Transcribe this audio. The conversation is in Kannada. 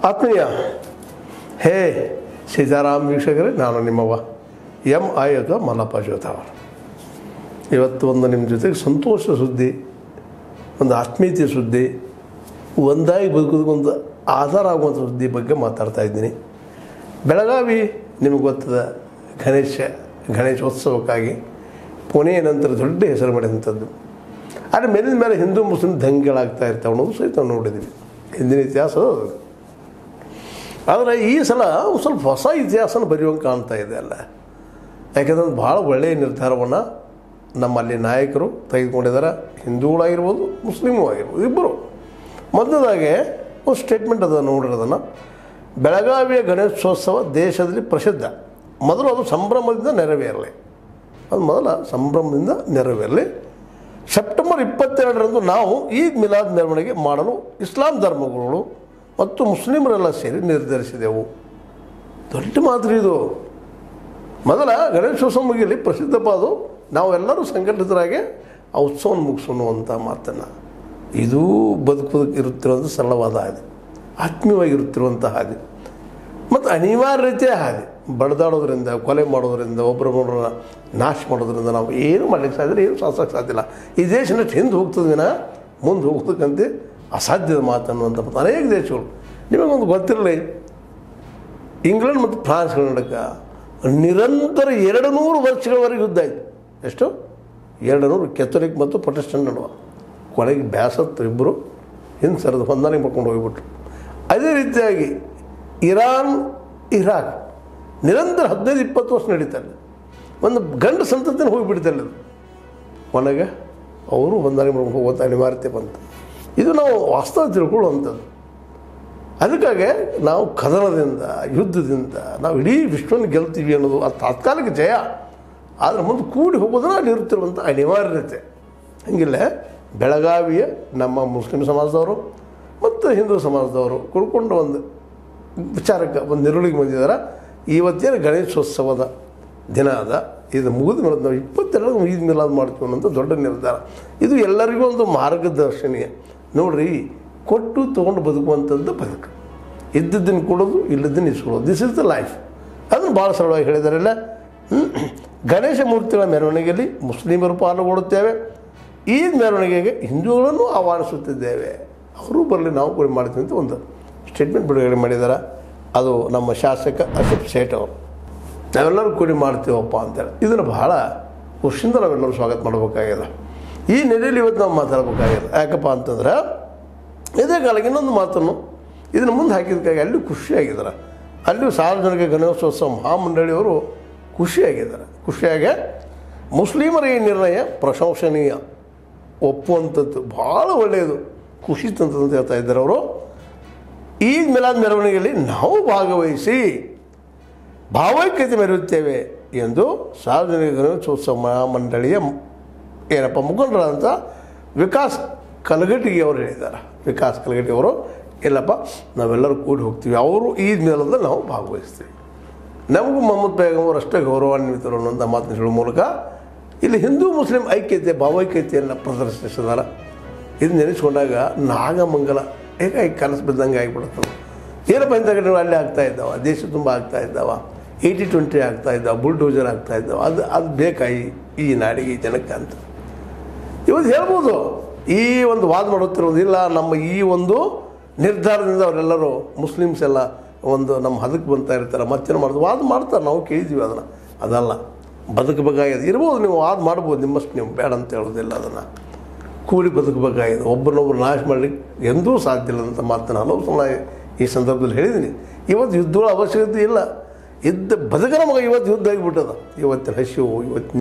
ಆತ್ಮೀಯ ಹೇ ಸೀತಾರಾಮ್ ವೀಕ್ಷಕರೇ ನಾನು ನಿಮ್ಮವ ಎಂ ಐ ಅಥವಾ ಮಲ್ಲಪ್ಪ ಜೋತಾವ ಇವತ್ತು ಒಂದು ನಿಮ್ಮ ಜೊತೆಗೆ ಸಂತೋಷ ಸುದ್ದಿ ಒಂದು ಆತ್ಮೀಯತೆ ಸುದ್ದಿ ಒಂದಾಗಿ ಬದುಕೋದಕ್ಕೊಂದು ಆಧಾರ ಆಗುವಂಥ ಸುದ್ದಿ ಬಗ್ಗೆ ಮಾತಾಡ್ತಾ ಇದ್ದೀನಿ ಬೆಳಗಾವಿ ನಿಮಗೆ ಗೊತ್ತದ ಗಣೇಶ ಗಣೇಶೋತ್ಸವಕ್ಕಾಗಿ ಪುಣೆಯ ನಂತರ ದೊಡ್ಡ ಹೆಸರು ಮಾಡಿದಂಥದ್ದು ಆದರೆ ಮೇಲಿನ ಮೇಲೆ ಹಿಂದೂ ಮುಸ್ಲಿಂ ದಂಗೆಗಳಾಗ್ತಾ ಇರ್ತಾವೆ ಅನ್ನೋದು ಸಹಿತ ನಾವು ನೋಡಿದ್ದೀವಿ ಹಿಂದಿನ ಇತಿಹಾಸ ಅದು ಆದರೆ ಈ ಸಲ ಒಂದು ಸ್ವಲ್ಪ ಹೊಸ ಇತಿಹಾಸನ ಬರೆಯುವಂಗೆ ಕಾಣ್ತಾ ಇದೆ ಅಲ್ಲ ಯಾಕೆಂದ್ರೆ ಒಂದು ಭಾಳ ಒಳ್ಳೆಯ ನಿರ್ಧಾರವನ್ನು ನಮ್ಮಲ್ಲಿ ನಾಯಕರು ತೆಗೆದುಕೊಂಡಿದ್ದಾರೆ ಹಿಂದೂಗಳಾಗಿರ್ಬೋದು ಮುಸ್ಲಿಮೂ ಆಗಿರ್ಬೋದು ಇಬ್ಬರು ಮೊದಲದಾಗೆ ಒಂದು ಸ್ಟೇಟ್ಮೆಂಟ್ ಅದ ನೋಡಿರೋದನ್ನು ಬೆಳಗಾವಿಯ ಗಣೇಶೋತ್ಸವ ದೇಶದಲ್ಲಿ ಪ್ರಸಿದ್ಧ ಮೊದಲು ಅದು ಸಂಭ್ರಮದಿಂದ ನೆರವೇರಲಿ ಅದು ಮೊದಲ ಸಂಭ್ರಮದಿಂದ ನೆರವೇರಲಿ ಸೆಪ್ಟೆಂಬರ್ ಇಪ್ಪತ್ತೆರಡರಂದು ನಾವು ಈದ್ ಮಿಲಾದ್ ಮೆರವಣಿಗೆ ಮಾಡಲು ಇಸ್ಲಾಂ ಧರ್ಮಗುರುಗಳು ಮತ್ತು ಮುಸ್ಲಿಮರೆಲ್ಲ ಸೇರಿ ನಿರ್ಧರಿಸಿದೆವು ದೊಡ್ಡ ಮಾತು ಇದು ಮೊದಲ ಗಣೇಶೋತ್ಸವ ಮುಗಿಲಿ ಪ್ರಸಿದ್ಧಪ್ಪ ಅದು ನಾವೆಲ್ಲರೂ ಸಂಘಟಿತರಾಗಿ ಆ ಉತ್ಸವವನ್ನು ಮುಗಿಸೋಣ ಅಂತ ಮಾತನ್ನು ಇದು ಬದುಕೋದಕ್ಕೆ ಇರುತ್ತಿರುವಂಥ ಸರಳವಾದ ಹಾದಿ ಆತ್ಮೀಯವಾಗಿರುತ್ತಿರುವಂಥ ಹಾದಿ ಮತ್ತು ಅನಿವಾರ್ಯತೆ ಹಾದಿ ಬಡ್ದಾಡೋದ್ರಿಂದ ಕೊಲೆ ಮಾಡೋದ್ರಿಂದ ಒಬ್ಬರೊಬ್ಬರನ್ನ ನಾಶ ಮಾಡೋದ್ರಿಂದ ನಾವು ಏನು ಮಾಡ್ಲಿಕ್ಕೆ ಸಾಧ್ಯ ಏನು ಸಾಧಿಸೋಕ್ಕೆ ಸಾಧ್ಯ ಇಲ್ಲ ಈ ದೇಶನಷ್ಟು ಹಿಂದೆ ಹೋಗ್ತದೆ ವಿನ ಮುಂದೆ ಹೋಗೋದಕ್ಕಂತೆ ಅಸಾಧ್ಯದ ಮಾತು ಅನ್ನುವಂಥ ಮತ್ತು ಅನೇಕ ದೇಶಗಳು ನಿಮಗೊಂದು ಗೊತ್ತಿರಲಿ ಇಂಗ್ಲೆಂಡ್ ಮತ್ತು ಫ್ರಾನ್ಸ್ಗಳ ನಡುಕ ನಿರಂತರ ಎರಡು ನೂರು ವರ್ಷಗಳವರೆಗೆ ಯುದ್ಧ ಆಯಿತು ಎಷ್ಟು ಎರಡು ನೂರು ಕೆಥೋಲಿಕ್ ಮತ್ತು ಪ್ರೊಟೆಸ್ಟೆಂಟ್ ನಡುವ ಕೊನೆಗೆ ಬ್ಯಾಸತ್ತು ಇಬ್ಬರು ಹಿಂದೆ ಸರಿದು ಹೊಂದಾಣಿಕೆ ಮಾಡ್ಕೊಂಡು ಹೋಗಿಬಿಟ್ರು ಅದೇ ರೀತಿಯಾಗಿ ಇರಾನ್ ಇರಾಕ್ ನಿರಂತರ ಹದಿನೈದು ಇಪ್ಪತ್ತು ವರ್ಷ ನಡೀತಾರೆ ಒಂದು ಗಂಡು ಸಂತತಿನ ಹೋಗಿಬಿಡ್ತಾರೆ ಅದು ಕೊನೆಗೆ ಅವರು ಹೊಂದಾಣಿಕೆ ಮಾಡ್ಕೊಂಡು ಹೋಗುವಂಥ ಅನಿವಾರ್ಯತೆ ಬಂತು ಇದು ನಾವು ವಾಸ್ತವ ತಿಳ್ಕೊಳ್ಳುವಂಥದ್ದು ಅದಕ್ಕಾಗಿ ನಾವು ಕದನದಿಂದ ಯುದ್ಧದಿಂದ ನಾವು ಇಡೀ ವಿಶ್ವವನ್ನು ಗೆಲ್ತೀವಿ ಅನ್ನೋದು ಅದು ತಾತ್ಕಾಲಿಕ ಜಯ ಆದರೆ ಮುಂದೆ ಕೂಡಿ ಹೋಗೋದನ್ನ ಅಲ್ಲಿ ಇರುತ್ತಿರುವಂಥ ಅನಿವಾರ್ಯತೆ ಹಂಗಿಲ್ಲ ಬೆಳಗಾವಿಯ ನಮ್ಮ ಮುಸ್ಲಿಂ ಸಮಾಜದವರು ಮತ್ತು ಹಿಂದೂ ಸಮಾಜದವರು ಕುಡ್ಕೊಂಡು ಒಂದು ವಿಚಾರಕ್ಕೆ ಒಂದು ನಿರುಳಿಗೆ ಬಂದಿದ್ದಾರೆ ಇವತ್ತೇನು ಗಣೇಶೋತ್ಸವದ ದಿನ ಅದ ಇದು ಮುಗಿದ ಮೇಲೆ ನಾವು ಇಪ್ಪತ್ತೆರಡು ಈದ್ ಮಿಲಾದ್ ಮಾಡ್ತೀವಿ ಅನ್ನೋಂಥ ದೊಡ್ಡ ನಿರ್ಧಾರ ಇದು ಎಲ್ಲರಿಗೂ ಒಂದು ಮಾರ್ಗದರ್ಶನೀಯ ನೋಡ್ರಿ ಕೊಟ್ಟು ತೊಗೊಂಡು ಬದುಕುವಂಥದ್ದು ಬದುಕು ಇದ್ದದ್ದನ್ನು ಕೊಡೋದು ಇಲ್ಲದನ್ನು ಇಸ್ಕೊಳ್ಳೋದು ದಿಸ್ ಇಸ್ ದ ಲೈಫ್ ಅದನ್ನು ಭಾಳ ಸರಳವಾಗಿ ಹೇಳಿದಾರಲ್ಲ ಹ್ಮ್. ಗಣೇಶ ಮೂರ್ತಿಗಳ ಮೆರವಣಿಗೆಯಲ್ಲಿ ಮುಸ್ಲಿಮರು ಪಾಲ್ಗೊಳ್ಳುತ್ತೇವೆ ಈ ಮೆರವಣಿಗೆಗೆ ಹಿಂದೂಗಳನ್ನು ಆಹ್ವಾನಿಸುತ್ತಿದ್ದೇವೆ ಅವರು ಬರಲಿ ನಾವು ಕೂಡ ಮಾಡ್ತೀವಿ ಅಂತ ಒಂದು ಸ್ಟೇಟ್ಮೆಂಟ್ ಬಿಡುಗಡೆ ಮಾಡಿದ್ದಾರೆ ಅದು ನಮ್ಮ ಶಾಸಕ ಅಶೋಕ್ ಸೇಠ್ ಅವರು ನಾವೆಲ್ಲರೂ ಕೂಡಿ ಮಾಡ್ತೀವಪ್ಪ ಅಂತೇಳಿ ಇದನ್ನು ಬಹಳ ಖುಷಿಯಿಂದ ನಾವೆಲ್ಲರೂ ಸ್ವಾಗತ ಮಾಡಬೇಕಾಗ್ಯದ ಈ ನೆಲೆಯಲ್ಲಿ ಇವತ್ತು ನಾವು ಮಾತಾಡಬೇಕಾಗ್ಯದ ಯಾಕಪ್ಪ ಅಂತಂದ್ರೆ ಇದೇ ಕಾಲಕ್ಕೆ ಇನ್ನೊಂದು ಮಾತನ್ನು ಇದನ್ನು ಮುಂದೆ ಹಾಕಿದ್ದಕ್ಕಾಗಿ ಅಲ್ಲಿ ಖುಷಿಯಾಗಿದ್ದಾರೆ ಅಲ್ಲಿಯೂ ಸಾರ್ವಜನಿಕ ಗಣೇಶೋತ್ಸವ ಮಹಾಮಂಡಳಿಯವರು ಖುಷಿಯಾಗಿದ್ದಾರೆ ಖುಷಿಯಾಗಿ ಮುಸ್ಲಿಮರ ಈ ನಿರ್ಣಯ ಪ್ರಶಂಸನೀಯ ಒಪ್ಪುವಂಥದ್ದು ಭಾಳ ಒಳ್ಳೆಯದು ಖುಷಿ ತಂತದ್ದು ಅಂತ ಹೇಳ್ತಾ ಇದ್ದಾರೆ ಅವರು ಈದ್ ಮಿಲಾದ್ ಮೆರವಣಿಗೆಯಲ್ಲಿ ನಾವು ಭಾಗವಹಿಸಿ ಭಾವೈಕ್ಯತೆ ಮೆರೆಯುತ್ತೇವೆ ಎಂದು ಸಾರ್ವಜನಿಕ ಗಣೇಶೋತ್ಸವ ಮಹಾಮಂಡಳಿಯ ಏನಪ್ಪ ಮುಖಂಡರಾದಂಥ ವಿಕಾಸ್ ಕಲಗಟ್ಟಿಗೆ ಅವರು ಹೇಳಿದ್ದಾರೆ ವಿಕಾಸ್ ಕಲಗಟ್ಟಿ ಅವರು ಇಲ್ಲಪ್ಪ ನಾವೆಲ್ಲರೂ ಕೂಡಿ ಹೋಗ್ತೀವಿ ಅವರು ಈದ್ ಮೇಲದಲ್ಲಿ ನಾವು ಭಾಗವಹಿಸ್ತೀವಿ ನಮಗೂ ಮೊಹಮ್ಮದ್ ಬೇಗಂ ಅವರು ಅಷ್ಟೇ ಗೌರವಾನ್ವಿತರು ಅನ್ನೋಂಥ ಮಾತನ್ನು ಹೇಳುವ ಮೂಲಕ ಇಲ್ಲಿ ಹಿಂದೂ ಮುಸ್ಲಿಂ ಐಕ್ಯತೆ ಭಾವೈಕ್ಯತೆಯನ್ನು ಪ್ರದರ್ಶಿಸಿದಾರ ಇದು ನೆನೆಸ್ಕೊಂಡಾಗ ನಾಗಮಂಗಲ ಹೇಗಾಗಿ ಕನಸು ಬಿದ್ದಂಗೆ ಆಗಿಬಿಡುತ್ತವೆ ಏನಪ್ಪ ಇಂಥ ಘಟನೆಗಳು ಅಲ್ಲಿ ಆಗ್ತಾ ಇದ್ದಾವ ದೇಶ ತುಂಬ ಆಗ್ತಾ ಇದ್ದಾವ ಏಯ್ಟಿ ಟ್ವೆಂಟಿ ಆಗ್ತಾ ಇದ್ದಾವ ಬುಲ್ಡೋಜರ್ ಆಗ್ತಾ ಇದ್ದಾವ ಅದು ಅದು ಬೇಕಾಗಿ ಈ ನಾಡಿಗೆ ಈ ಜನಕ್ಕೆ ಅಂತ ಇವತ್ತು ಹೇಳ್ಬೋದು ಈ ಒಂದು ವಾದ ಮಾಡುತ್ತಿರೋದು ಇಲ್ಲ ನಮ್ಮ ಈ ಒಂದು ನಿರ್ಧಾರದಿಂದ ಅವರೆಲ್ಲರೂ ಮುಸ್ಲಿಮ್ಸ್ ಎಲ್ಲ ಒಂದು ನಮ್ಮ ಹದಕ್ಕೆ ಬಂತಾ ಇರ್ತಾರೆ ಮತ್ತೇನು ಮಾಡೋದು ವಾದ ಮಾಡ್ತಾರೆ ನಾವು ಕೇಳಿದ್ದೀವಿ ಅದನ್ನು ಅದಲ್ಲ ಬದುಕಬೇಕಾಗಿದೆ ಇರ್ಬೋದು ನೀವು ವಾದ ಮಾಡ್ಬೋದು ನಿಮ್ಮಷ್ಟು ನೀವು ಬೇಡ ಅಂತ ಹೇಳೋದಿಲ್ಲ ಅದನ್ನು ಕೂಡಿ ಬದುಕಬೇಕಾಗಿದೆ ಒಬ್ಬರನ್ನೊಬ್ಬರು ನಾಶ ಮಾಡಲಿಕ್ಕೆ ಎಂದೂ ಸಾಧ್ಯ ಇಲ್ಲ ಅಂತ ಮಾತನ್ನು ಹಲವು ಸಲ ಈ ಸಂದರ್ಭದಲ್ಲಿ ಹೇಳಿದ್ದೀನಿ ಇವತ್ತು ಯುದ್ಧಗಳ ಅವಶ್ಯಕತೆ ಇಲ್ಲ ಇದ್ದ ಬದುಕ ನಮಗೆ ಇವತ್ತು ಯುದ್ಧ ಆಗಿಬಿಟ್ಟದ ಇವತ್ತಿನ ಹಸಿವು ಇವತ್ತಿನ